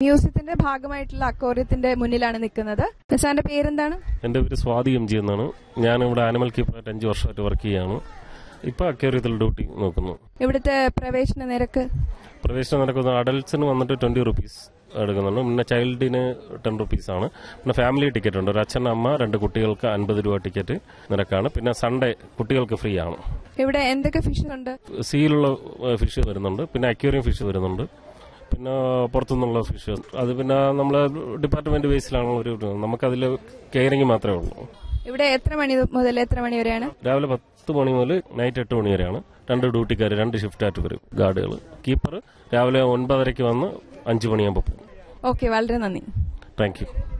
മ്യൂസിയത്തിന്റെ ഭാഗമായിട്ടുള്ള അക്വേറിയത്തിന്റെ മുന്നിലാണ് നിൽക്കുന്നത് സാറിന്റെ പേരെന്താണ് എൻ്റെ പേര് സ്വാതി എം ജി എന്നാണ് ഞാൻ ഇവിടെ ആനിമൽ കീപ്പറായിട്ട് അഞ്ച് വർഷമായിട്ട് വർക്ക് ചെയ്യാണ് ഇപ്പോൾ അക്വേറിയത്തിൽ ഡ്യൂട്ടി നോക്കുന്നു ഇവിടുത്തെ പ്രവേശന നിരക്ക് പ്രവേശനം നടക്കുന്ന അഡൽട്സിന് വന്നിട്ട് ട്വന്റി റുപ്പീസ് എടുക്കുന്നുണ്ട് പിന്നെ ചൈൽഡിന് ടെൻ റുപ്പീസ് ആണ് പിന്നെ ഫാമിലി ടിക്കറ്റ് ഉണ്ട് ഒരു അച്ഛൻ അമ്മ രണ്ട് കുട്ടികൾക്ക് അൻപത് രൂപ ടിക്കറ്റ് നിരക്കാണ് പിന്നെ സൺഡേ കുട്ടികൾക്ക് ഫ്രീ ആണ് ഇവിടെ എന്തൊക്കെ ഫിഷ് ഉണ്ട് സീലുള്ള ഫിഷ് വരുന്നുണ്ട് പിന്നെ അക്വേറിയം ഫിഷ് വരുന്നുണ്ട് പിന്നെ പുറത്തുനിന്നുള്ള ഫിഷ് അത് പിന്നെ നമ്മളെ ഡിപ്പാർട്ട്മെന്റ് ബേസിലാണ് ഒരു നമുക്കതിൽ കെയറിങ് മാത്രമേ ഉള്ളൂ ഇവിടെ എത്ര മണി മുതൽ എത്ര മണി വരെയാണ് രാവിലെ പത്ത് മണി മുതൽ നൈറ്റ് എട്ട് മണി വരെയാണ് രണ്ട് ഡ്യൂട്ടിക്കാർ രണ്ട് ഷിഫ്റ്റ് ആയിട്ട് വരും ഗാർഡുകൾ കീപ്പർ രാവിലെ ഒൻപതരയ്ക്ക് വന്ന് അഞ്ച് മണിയാകുമ്പോൾ പോകും ഓക്കെ വളരെ നന്ദി താങ്ക് യു